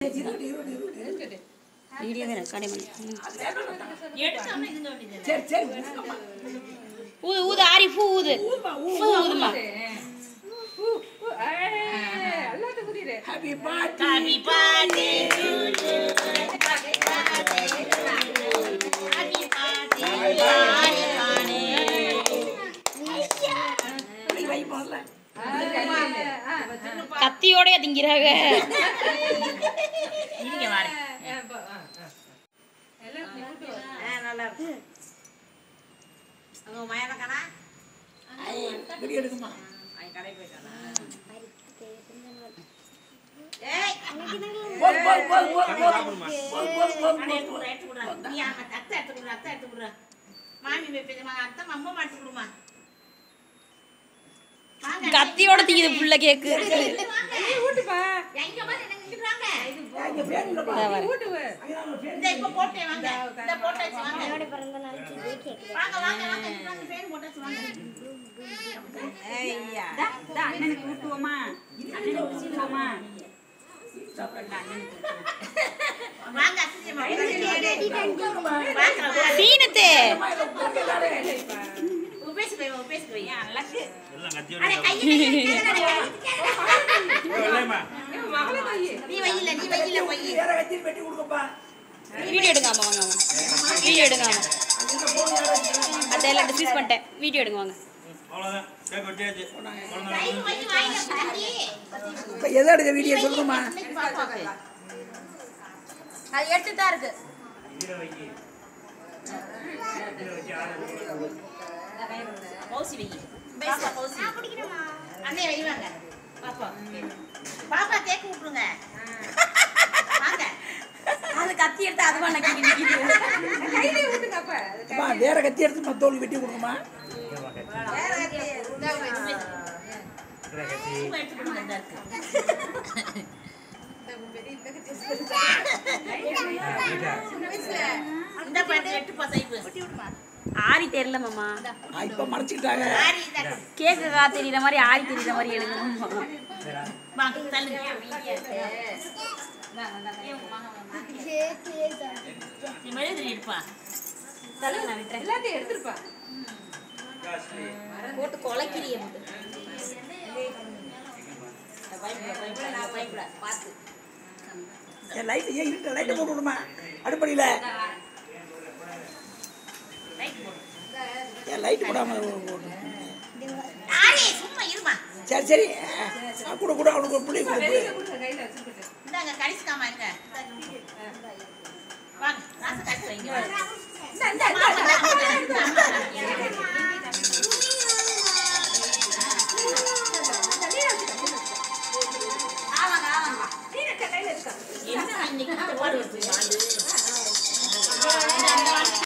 வீடியோவே ரெக்கார்டே பண்ணி சரி சரி ஊதுங்கம்மா. ஊது ஊது ஆரி பூ ஊது ஊதுமா, ஊது. பூ ஊதுமா Happy birthday. வை, வை முதல்ல. கத்தியோடய திங்கிறாங்க இப்படி எடுக்குமா. போது, போது, போது, போது, போது. போது, போது, போது, போது, போது. கத்தியோட திங்குது புள்ள கேக்கு இங்க fan இல்லப்பா. இதா வரேன். ஐயா, நம்ம fan சீனத்து வேற கத்தி வெட்டி கொடுக்கப்பா. வீடியோ எடுங்க ஆமா வாங்க வாங்க வீடியோ எடுங்க ஆமா அதெல்லாம் டிஸ்கஸ் பண்ணிட்டேன் வீடியோ எடுங்க வாங்க அவ்வளோதான் கேக் வெட்டியாச்சு குழந்தை இப்ப எதை எடுக்க வீடியோ சொல்லுமா அது எடுத்து தான் இருக்கு பௌசி வை பாப்பா பௌசி அண்ணே வை வாங்க பாப்பா பாப்பா கேக் விட்டுருங்க வாங்க அது கத்தி எடுத்து அது பண்ண நிக்குது அம்மா, வேற கத்தி எடுத்து மத்தவங்களுக்கு வெட்டி கொடுக்குமா பூவை எடுத்து கொடுங்க இந்த இருக்கு இந்த பாட்டு எட்டு பசைப்பு ஆரி தெரியல மாமா ஆ, இப்ப மறைச்சிக்கிட்டாங்க ஆரி இந்த கேக்கு கா தெரியற மாதிரி ஆரி தெரியற மாதிரி எடுக்கணும் வாங்க தள்ளுங்க நீ மெழுகு இருப்பா தள்ளுங்க நான் விட்டுறேன் போட்டு கொலைக்கிறிய போட்டு பார்த்து என் லைட் ஏன் இருக்க லைட்டை போட்டு விடுமா அடுப்படியில் லைட் போடு என் லைட் போடாம போட்டு ஆரி சும்மா இருமா சரி சரி ஆ, கூட கூட அவனுக்கு ஒரு புள்ளி கொடு இந்தாங்க கடிச்சுக்காம இருங்க வாங்க ராச கடிச்சு வைங்க என்ன இன்னைக்கு பாடு வச்சு